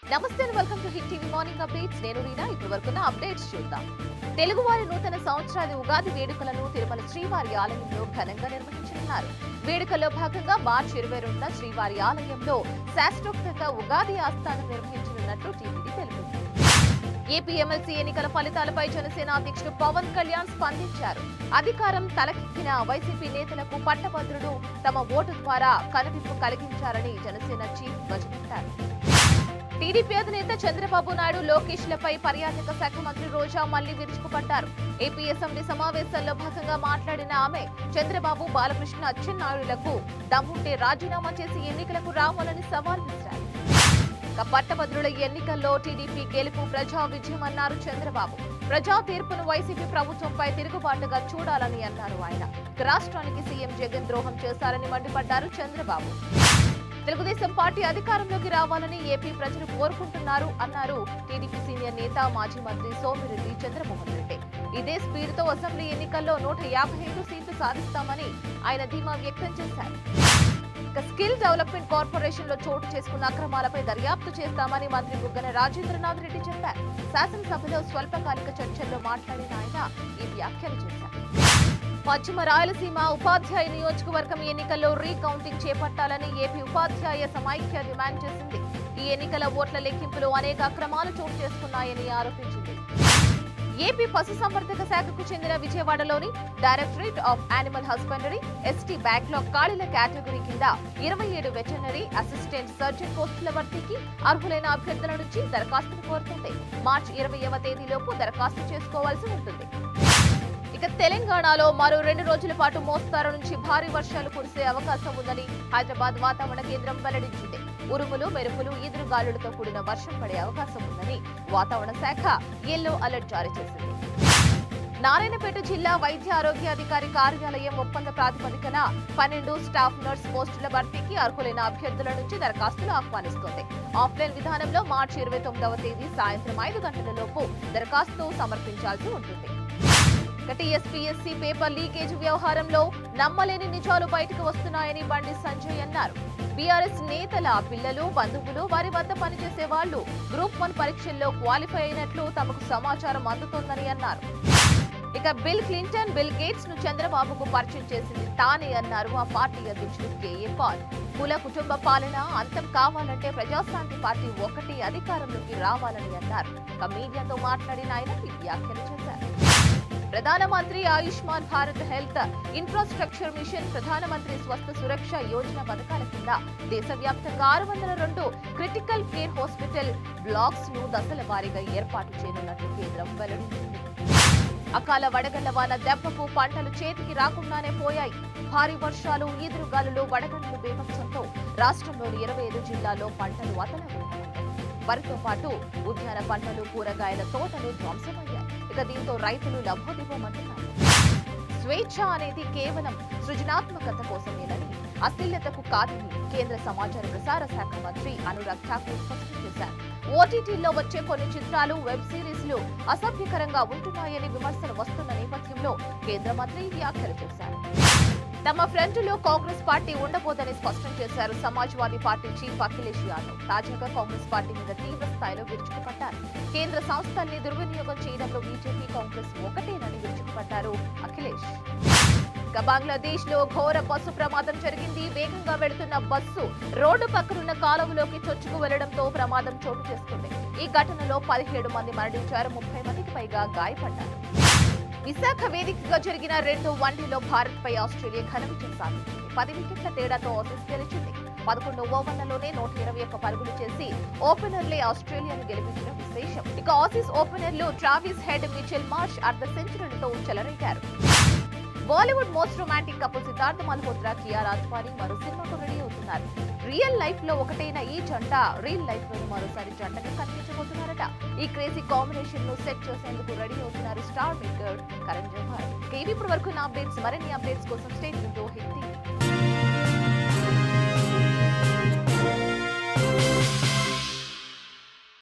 నమస్తే welcome to Hit TV morning updates నేను రీనా ఇప్పటి వరకున్న అప్డేట్స్ చూద్దాం తెలుగువారి నూతన సంవత్సరాది ఉగాది వేడుకలను తిరుమల శ్రీవారి ఆలయంలో ఘనంగా నిర్వహించనున్నారు వేడుకల్లో భాగంగా మార్చి ఇరవై రెండున శ్రీవారి ఆలయంలో శాస్త్రోక్తంగా ఉగాది ఆస్థానం నిర్వహించనున్నట్లు టీటీడీ తెలిపింది ఏపీ ఎమ్మెల్సీ ఎన్నికల ఫలితాలపై జనసేన అధ్యక్షుడు పవన్ కళ్యాణ్ స్పందించారు అధికారం తలకెక్కిన వైసీపీ నేతలకు పట్టభద్రుడు తమ ఓటు ద్వారా కనువిప్పు కలిగించారని జనసేన చీఫ్ ధ్వజమెత్తారు టీడీపీ అధినేత చంద్రబాబు నాయుడు లోకేష్ లపై పర్యాటక శాఖ మంత్రి రోజా మళ్లీ విరుచుకుపడ్డారు ఏపీ అసెంబ్లీ సమావేశాల్లో భాగంగా మాట్లాడిన ఆమె చంద్రబాబు బాలకృష్ణ అచ్చెన్నాయుడులకు దమ్ముంటే రాజీనామా చేసి ఎన్నికలకు రావాలని సవాల్ విసిరారు ఇక పట్టభద్రుల ఎన్నికల్లో టీడీపీ గెలుపు ప్రజా విజయం అన్నారు చంద్రబాబు ప్రజా తీర్పును వైసీపీ ప్రభుత్వంపై తిరుగుబాటుగా చూడాలని అన్నారు ఆయన ఇక రాష్ట్రానికి సీఎం జగన్ ద్రోహం చేశారని మండిపడ్డారు చంద్రబాబు తెలుగుదేశం పార్టీ అధికారంలోకి రావాలని ఏపీ ప్రజలు కోరుకుంటున్నారు అన్నారు టీడీపీ సీనియర్ నేత మాజీ మంత్రి సోమిరెడ్డి చంద్రమోహన్ రెడ్డి ఇదే స్పీడ్తో అసెంబ్లీ ఎన్నికల్లో నూట యాభై ఐదు సీట్లు సాధిస్తామని ఆయన ధీమా వ్యక్తం చేశారు ఇక స్కిల్ డెవలప్మెంట్ కార్పొరేషన్ లో చోటు చేసుకున్న అక్రమాలపై దర్యాప్తు చేస్తామని మంత్రి బుగ్గన రాజేంద్రనాథ్ రెడ్డి చెప్పారు శాసనసభలో స్వల్పకాలిక చర్చల్లో మాట్లాడిన ఆయన ఈ వ్యాఖ్యలు చేశారు పశ్చిమ రాయలసీమ ఉపాధ్యాయ నియోజకవర్గం ఎన్నికల్లో రీకౌంటింగ్ చేపట్టాలని ఏపీ ఉపాధ్యాయ సమైక్య డిమాండ్ చేసింది ఈ ఎన్నికల ఓట్ల లెక్కింపులో అనేక అక్రమాలు చోటు చేసుకున్నాయని ఆరోపించింది ఏపీ పశుసంవర్ధక శాఖకు చెందిన విజయవాడలోని directorate of animal husbandry ST backlog ఖాళీల కేటగిరీ కింద ఇరవై ఏడు వెటర్నరీ అసిస్టెంట్ సర్జన్ పోస్టుల భర్తీకి అర్హులైన అభ్యర్థుల నుంచి దరఖాస్తులు కోరుతుంది మార్చి ఇరవైవ తేదీలోపు దరఖాస్తు చేసుకోవాల్సి ఉంటుంది ఇక తెలంగాణలో మరో రెండు రోజుల పాటు మోస్తారు నుంచి భారీ వర్షాలు కురిసే అవకాశం ఉందని హైదరాబాద్ వాతావరణ కేంద్రం వెల్లడించింది ఉరుములు మెరుపులు ఈదురుగాలులతో కూడిన వర్షం పడే అవకాశం ఉందని వాతావరణ శాఖ ఎల్లో అలర్ట్ జారీ చేసింది నారాయణపేట జిల్లా వైద్య ఆరోగ్య అధికారి కార్యాలయం ఒప్పంద ప్రాతిపదికన పన్నెండు స్టాఫ్ నర్స్ పోస్టుల భర్తీకి అర్హులైన అభ్యర్థుల నుంచి దరఖాస్తులు ఆహ్వానిస్తోంది ఆఫ్లైన్ విధానంలో మార్చి ఇరవై తొమ్మిదవ తేదీ సాయంత్రం ఐదు గంటల లోపు దరఖాస్తు సమర్పించాల్సి ఉంటుంది ఇక టీఎస్పీఎస్సీ పేపర్ లీకేజ్ వ్యవహారంలో నమ్మలేని నిజాలు బయటకు వస్తున్నాయని బండి సంజయ్ అన్నారు బీఆర్ఎస్ నేతల పిల్లలు బంధువులు వారి వద్ద పనిచేసే వాళ్ళు గ్రూప్ వన్ పరీక్షల్లో క్వాలిఫై అయినట్లు తమకు సమాచారం అందుతోందని అన్నారు ఇక బిల్ క్లింటన్ బిల్ గేట్స్ ను చంద్రబాబుకు పరిచయం చేసింది తానే అన్నారు ఆ పార్టీ అధ్యక్షుడు కేఏ పాల్ కుల కుటుంబ పాలన అంతం కావాలంటే ప్రజాశాంతి పార్టీ ఒకటి అధికారంలోకి రావాలని అన్నారు ఇక మీడియాతో మాట్లాడిన ఆయన ఈ వ్యాఖ్యలు చేశారు ప్రధానమంత్రి Ayushman Bharat health infrastructure mission ప్రధానమంత్రి స్వస్థ సురక్ష యోజన పథకాల కింద దేశవ్యాప్తంగా ఆరు వందల రెండు క్రిటికల్ కేర్ హాస్పిటల్ బ్లాక్స్ ను దశల వారీగా ఏర్పాటు చేయనున్నట్లు కేంద్రం వెల్లడించింది అకాల వడగళ్ల వాన దెబ్బకు పంటలు చేతికి రాకుండానే పోయాయి భారీ వర్షాలు ఈదురుగాలులు వడగండ్లు బీభత్సంతో రాష్ట్రంలోని ఇరవై ఐదు జిల్లాల్లో పంటలు అతలకున్నాయి వరితో పాటు ఉద్యాన పంటలు కూరగాయల తోటలు ధ్వంసమయ్యాయి ఇక దీంతో రైతులు లభోదివ్వమంటున్నారు స్వేచ్ఛ అనేది కేవలం సృజనాత్మకత కోసమేనని అశ్లీలతకు కాదని కేంద్ర సమాచార ప్రసార శాఖ మంత్రి అనురాగ్ ఠాకూర్ స్పష్టం చేశారు ఓటీటీలో వచ్చే కొన్ని చిత్రాలు వెబ్ సిరీస్లు అసభ్యకరంగా ఉంటున్నాయని విమర్శలు వస్తున్న నేపథ్యంలో కేంద్ర మంత్రి ఈ వ్యాఖ్యలు చేశారు తమ ఫ్రంట్ లో కాంగ్రెస్ పార్టీ ఉండబోదని స్పష్టం చేశారు సమాజ్వాదీ పార్టీ చీఫ్ అఖిలేష్ యాదవ్ తాజాగా కాంగ్రెస్ పార్టీ మీద తీవ్ర స్థాయిలో విరుచుకుపడ్డారు కేంద్ర సంస్థల్ని దుర్వినియోగం చేయడంలో బీజేపీ కాంగ్రెస్ ఒకటేనని విరుచుకుపడ్డారు అఖిలేష్ ఇక బంగ్లాదేశ్ లో ఘోర బస్సు ప్రమాదం జరిగింది వేగంగా వెళుతున్న బస్సు రోడ్డు పక్కనున్న కాలువలోకి చొచ్చుకు వెళ్లడంతో ప్రమాదం చోటు చేసుకుంది ఈ ఘటనలో పదిహేడు మంది మరణించారు ముప్పై మందికి పైగా గాయపడ్డారు విశాఖ వేదికగా జరిగిన రెండు వన్డేలో భారత్ పై ఆస్ట్రేలియా ఘన విజయం సాధించింది పది వికెట్ల తేడాతో ఆసీస్ గెలిచింది పదకొండు ఓవర్లలో నూట ఇరవై ఒక్క పరుగులు చేసి ఓపెనర్లే ఆస్ట్రేలియాను గెలిపించడం విశేషం ఇక ఆసీస్ ఓపెనర్లు ట్రావిస్ హెడ్ మిచెల్ మార్ష్ అర్ధ సెంచరీలతో చెలరేగారు Bollywood most romantic couple Siddharth Malhotra Kiara Advani మరో సినిమాకు రెడీ అవుతున్నారు రియల్ లైఫ్ లో ఒకటైన ఈ జంట రియల్ లైఫ్ లో మరోసారి జంటగా కనిపించబోతున్నారట ఈ క్రేజీ కాంబినేషన్ ను సెట్ చేసేందుకు రెడీ అవుతున్నారు స్టార్ మేకర్ కరణ్ జోహర్ ఇక ఇవి ఇప్పటి వరకు నా అప్డేట్స్ మరిన్ని అప్డేట్స్ కోసం స్టేట్ హిట్ టీవీ